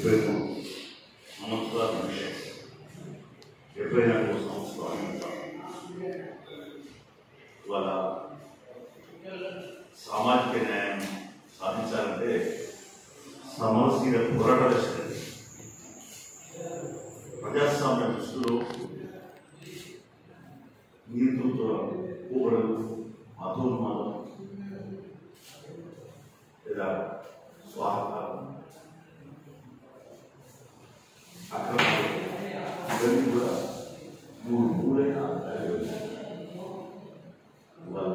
డెబ్బై మూడు సంవత్సరాల విషయం డెబ్బై నాలుగు సంవత్సరాలు ఇవాళ సామాజిక న్యాయం సాధించాలంటే సమస్య పోరాటాలు చేయాలి ప్రజాస్వామ్య దృష్టిలో నియంతృత్వ పోగడలు మతోన్మాదం లేదా స్వాహకారం అక్రమాలు ఇవన్నీ కూడా మూడు మూడైన ఇవాళ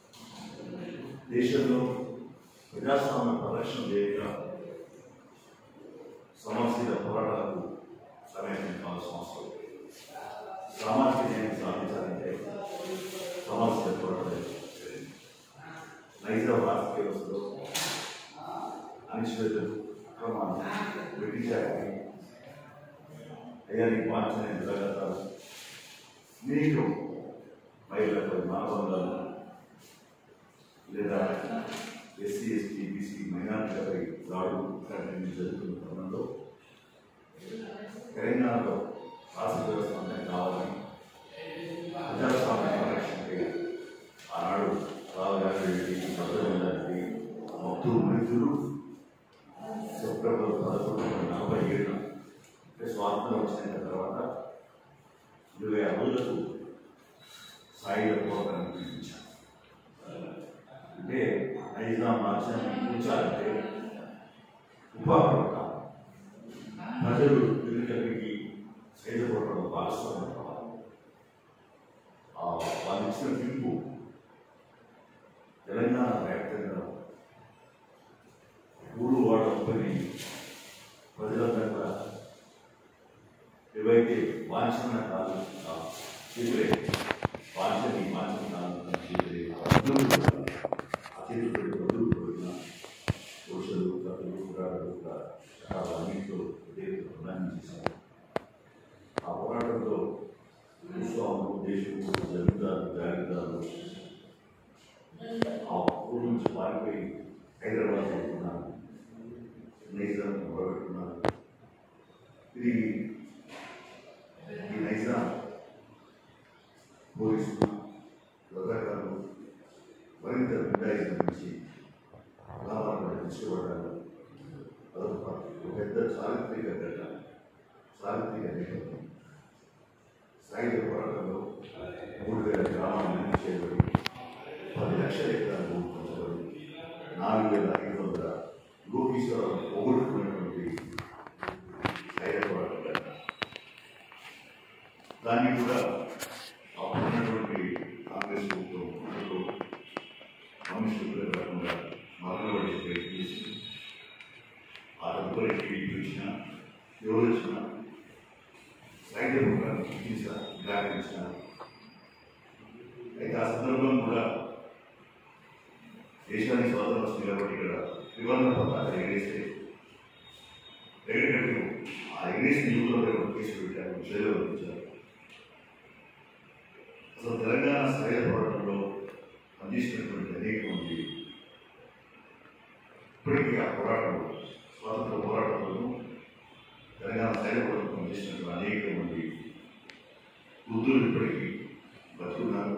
దేశంలో ప్రజాస్వామ్య పరిరక్షణ చేయక సమస్యల పోరాటాలకు సమయం కావాల్సిన అవసరం లేదు. సామాజిక న్యాయం సాధించాలంటే సమస్యల పోరాటాలు చేయాలి. నైజ రాజకీయ వ్యవస్థలో అనిశ్చితలు అక్రమాలు బ్రిటిషారికి అయ్యానికి మార్చని దురగతాలు నీకు మహిళలపై మానవంగాలు లేదా ఎస్సీ ఎస్టీ బీసీ మైనార్టీలపై దాడులు ఇట్లాంటివి జరుగుతున్న క్రమంలో తెలంగాణలో రాష్ట్ర వ్యవస్థ కావాలని ప్రజాస్వామ్య పరిరక్షణకి ఆనాడు రావు గాంధీ రెడ్డి భద్రమైన రెడ్డి మత్తూరు మైతులు ఫిబ్రవరి పదకొండు వందల నలభై ఏడున అంటే స్వాతంత్రం వచ్చిన తర్వాత ఇరవై రోజులకు సాయుధ పోరాటాన్ని పిలిపించారు అంటే నైజాం రాజ్యాన్ని కూర్చాలంటే ఉపాధి ప్రజలు ఎన్నికలకి సైద పోరాటంలో భాగస్వామ్యం కావాలి ఆ వాళ్ళు ఇచ్చిన పిలుపు తెలంగాణ వ్యాప్తంగా ఊరు వాడ పని ప్రజలందరూ కూడా ఏవైతే వాంఛన కాదు ఆ తీవ్రే వాంఛని వాంఛన కాదు తీవ్రే అందరూ కూడా అతిథులు వదులు పడిన పురుషులు కథలు పురాణాలు అన్నింటిలో ప్రధానం చేశారు ఆ పోరాటంలో భూస్వాములు దేశములు జమీందారు జాగీదారులు ఆ ఊరు నుంచి పారిపోయి హైదరాబాద్ వెళ్తున్నారు నైజాం మొదలుపెట్టున్నారు ఇది ఈ నైజాం పోలీసులు రజాకారులు మరింత గుండాయిజం నుంచి లాభాలను తీసుకోవడాలు అదొక ఒక పెద్ద చారిత్రక ఘటన చారిత్రక నేపథ్యం సాయుధ పోరాటంలో మూడు వేల గ్రామాలు నిర్మించి చేయబడి పది లక్షల ఎకరాలు భూమి పంచబడి నాలుగు వేల ఐదు వందల లోకీశ్వరం పోగొట్టుకున్నటువంటి సాయుధ పోరాటం ఘటన. దాన్ని కూడా అప్పుడు ఉన్నటువంటి కాంగ్రెస్ ప్రభుత్వం అప్పట్లో మనుషులు కాకుండా మరణపడే ప్రయత్నం చేసింది ఆ తదుపరి టీడీపీ వచ్చిన ఎవరు వచ్చినా సైన్య ముఖాన్ని గుర్తించారు నిరాకరించారు అయితే ఆ సందర్భంలో కూడా దేశానికి స్వాతంత్రం వస్తుంది కాబట్టి ఇక్కడ త్రివర్ణ పతాక ఎగరేస్తే ఎగరేటట్టు ఆ ఎగరేసిన యువకులపై ఒక కేసు పెట్టారు జైలు పంపించారు అసలు తెలంగాణ సాయుధ పోరాటంలో పనిచేసినటువంటి అనేక మంది ఇప్పటికీ ఆ పోరాటంలో స్వాతంత్ర పోరాటంలోనూ తెలంగాణ సాయుధ పోరాటం పనిచేసినటువంటి అనేక మంది వృద్ధులు ఇప్పటికీ బతుకున్నారు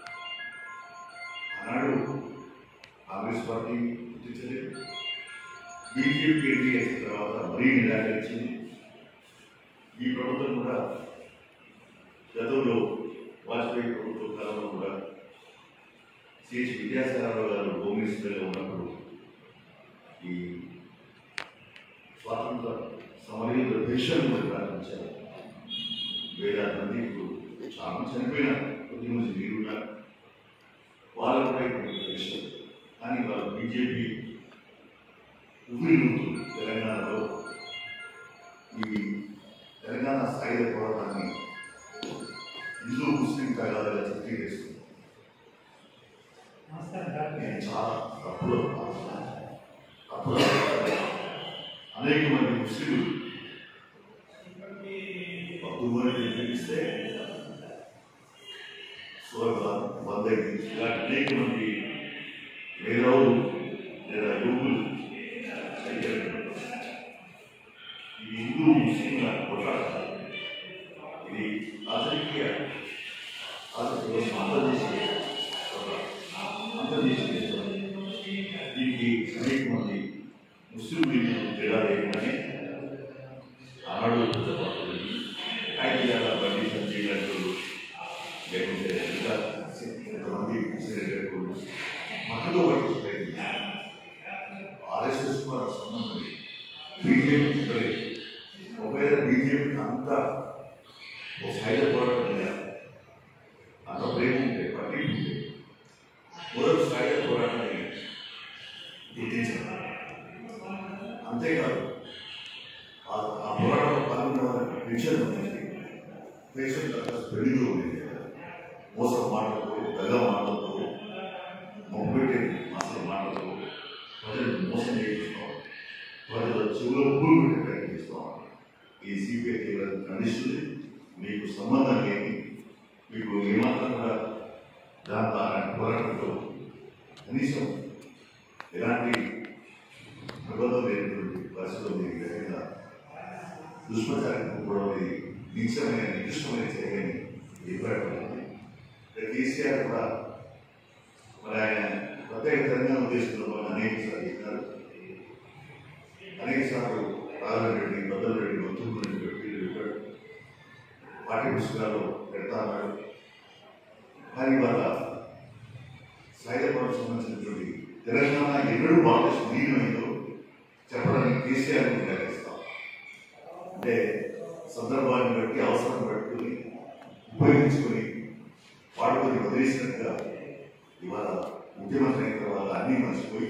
ఆనాడు కాంగ్రెస్ పార్టీ గుర్తించలేదు బీజేపీ ఎన్టీ అయిన తర్వాత మరీ నిరాకరించింది ఈ ప్రభుత్వం కూడా గతంలో వాజ్పేయి ప్రభుత్వ కాలంలో కూడా సిహెచ్ విద్యాసాగరరావు గారు హోమ్ మినిస్టర్గా ఉన్నప్పుడు ఈ స్వాతంత్ర సమరయుల పెన్షన్ కూడా ప్రారంభించారు వేలాది మంది ఇప్పుడు చాలా మంది చనిపోయినారు కొద్ది మంది మీరున్నారు వాళ్ళు కూడా ఇప్పుడు పెన్షన్ కానీ వాళ్ళు బీజేపీ ఉమ్మిలుతూ తెలంగాణలో ఈ తెలంగాణ సాయుధ పోరాటాన్ని హిందూ ముస్లిం తగాదాగా చిత్రీకరిస్తుంది నేను చాలా తప్పులో తప్పులో అనేక మంది ముస్లింలు బంధువులని నిర్ణయిస్తే సోర్బాన్ బందగి ఇలాంటి అనేక మంది మేధావులు లేదా యువకులు చనిపోయారు. హిందూ ముస్లింల కొట్లాడతారు ఇది రాజకీయ రాజకీయ ఆంధ్రదేశీయ ఒక ఆంధ్రదేశీయ దీనికి అనేక మంది ముస్లిం లీగులు తేడా లేకుండానే ఆనాడు పెద్దపాటు ఐటీఆర్ బండి సంజయ్ గారు లేకుంటే ఇంకా కొంతమంది సెక్రటరీలు మక్కలో పట్టించలేదు ఆర్ఎస్ఎస్ కూడా సంబంధం లేదు. బీజేపీ చెప్పలేదు ఒకవేళ బీజేపీ అంత ఒక సైడ్ పోరాటం లేదా అంత ప్రేమ ఉంటే పట్టి ఉంటే మొదటి సైడ్ పోరాటాన్ని గుర్తించారు అంతేకాదు ఆ ఆ పోరాటంలో పాల్గొన్న వారికి పెన్షన్ ఉంది పెన్షన్ పెళ్లిలో ఉంది మోసం మాటలతో దగ మాటలతో మొబ్బెట్టే మాటల మాటలతో ప్రజలు మోసం చేయిస్తాం ప్రజల చెవులో పూలు పెట్టే ప్రయత్నిస్తాం ఈ సిపిఐ తీవ్రంగా ఖండిస్తుంది మీకు సంబంధం లేని మీకు ఏమాత్రం కూడా దాంట్లో అలాంటి పోరాటంతో కనీసం ఎలాంటి ప్రబోధం లేనటువంటి పరిస్థితుల్లో మీకు జరిగిన దుష్ప్రచారం కూడా ఇది నీచమైన నికృష్టమైన చర్యని అభిప్రాయపడుతుంది కేసీఆర్ కూడా మరి ఆయన ప్రత్యేక తెలంగాణ ఉద్దేశంలో అనేక సార్లు చెప్పినారు అనేక సార్లు రాఘవ రెడ్డి బద్దల రెడ్డి గొంతుకు రెడ్డి పెట్టి చెప్పాడు పాఠ్య పుస్తకాలు పెడతా అన్నాడు కానీ వాళ్ళ సాయుధపడకు సంబంధించినటువంటి తెలంగాణ ఎన్నడూ భారతదేశం విలీనమైందో చెప్పడానికి కేసీఆర్ నిరాకరిస్తాం అంటే సందర్భాన్ని బట్టి అవసరం పట్టుకుని ఉపయోగించుకొని వాడుకొని వదిలేసినట్టుగా ఇవాళ ముఖ్యమంత్రి అయిన తర్వాత అన్నీ మర్చిపోయి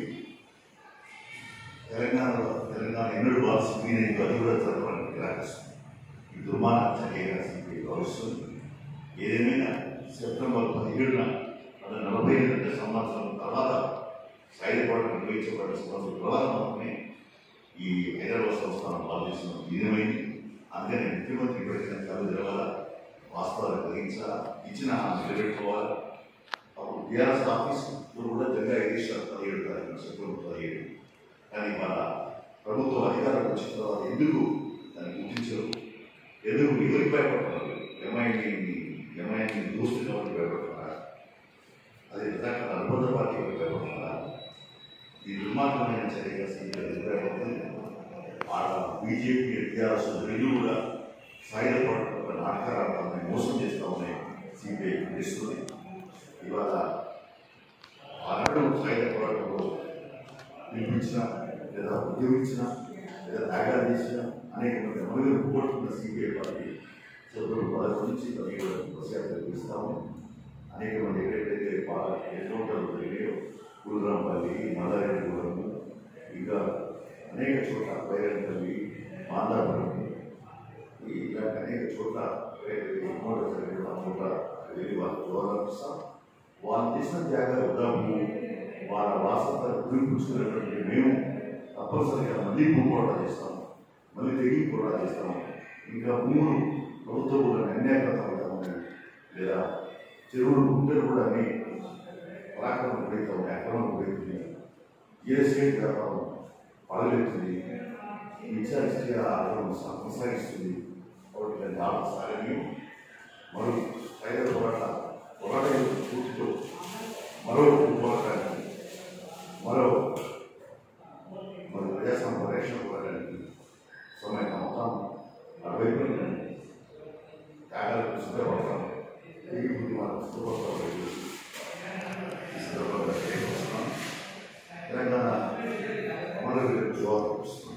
తెలంగాణలో తెలంగాణ ఎన్నడూ భారతదేశం విలీనైందో అది కూడా జరపడానికి నిరాకరిస్తుంది ఈ దుర్మార్గం చర్యగా సిపి భావిస్తుంది ఏదేమైనా సెప్టెంబర్ పదిహేడున మన నలభై రెండు సంవత్సరం తర్వాత సాయుధపడడం నిర్వహించబడిన సంవత్సరం తర్వాత మాత్రమే ఈ హైదరాబాద్ సంస్థానం పాల్చేసిన విలీనమైంది అందుకని ముఖ్యమంత్రి ఇప్పటికైనా కళ్ళు తెరవాలా వాస్తవాలు గ్రహించాలా ఇచ్చిన హామీ నిలబెట్టుకోవాలా అప్పుడు టీఆర్ఎస్ ఆఫీసులో కూడా జగన్ ఐదేశారు పదిహేడు తారీఖు సెప్టెంబర్ పదిహేడు కానీ మన ప్రభుత్వం అధికారం వచ్చిన తర్వాత ఎందుకు దాన్ని గుర్తించరు ఎందుకు ఎవరికి భయపడతారు ఎంఐని ఎంఐని దోస్తున్న వాళ్ళకి భయపడతారా అది నిజంగా అనుబంధ పార్టీలకు భయపడతారా ఈ దుర్మార్గమైన చర్యగా సీపీఐ అభిప్రాయపడుతుంది ఆడ బీజేపీ టీఆర్ఎస్ రెండు కూడా సాయుధ పోరాట నాటకాలను మోసం చేస్తా ఉన్నాయి సిపిఐ చేస్తుంది ఇవాళ ఆనాడు సాయుధ పోరాటంలో పిలిపించిన లేదా ఉద్యోగించిన లేదా త్యాగాలు చేసిన అనేక మంది అమలుగా కోరుతున్న సిపిఐ పార్టీ సభ్యులు పదకొండు నుంచి పదిహేడు బస్సు పిలుస్తాము అనేక మంది ఎక్కడెక్కడైతే ఎన్కౌంటర్లు జరిగాయో గురురాంపల్లి మల్లారెడ్డిపురము ఇంకా అనేక చోట్ల బైరంపల్లి మాందాపురం ఈ ఇలాంటి అనేక చోట్ల ఎన్కౌంటర్ జరిగిన ఆ చోట్ల వెళ్ళి వాళ్ళు గౌరవిస్తాం వాళ్ళు చేసిన త్యాగాలు వద్దాము వాళ్ళ వాసత గురిపుచ్చుకున్నటువంటి మేము తప్పనిసరిగా మళ్ళీ భూపోరాటం చేస్తాం మళ్ళీ తెగి పోరాటం చేస్తాం ఇంకా భూములు ప్రభుత్వ భూములను అన్యాయపడతామని లేదా చెరువులు గుంటలు కూడా అన్ని పరాక్రమం గురైతా ఉన్నాయి అక్రమం గురైతుంది ఏ స్టేట్ వ్యాపారం పడగలుగుతుంది విచారిస్తే ఆ ఆక్రమం కొనసాగిస్తుంది కాబట్టి దాన్ని ఆప సాగని మరో సైనిక పోరాట పోరాట పూర్తితో మరో పోరాటానికి మరో మరి ప్రజాస్వామ్య పరిరక్షణ పోరాటానికి సమయం మొత్తం అరవై త్యాగాలకు సిద్ధపడతాం ఈ బుద్ధి మనం సిద్ధపడతాం ఈ సందర్భంగా తెలియజేస్తున్నాం తెలంగాణ అమలు జవాబు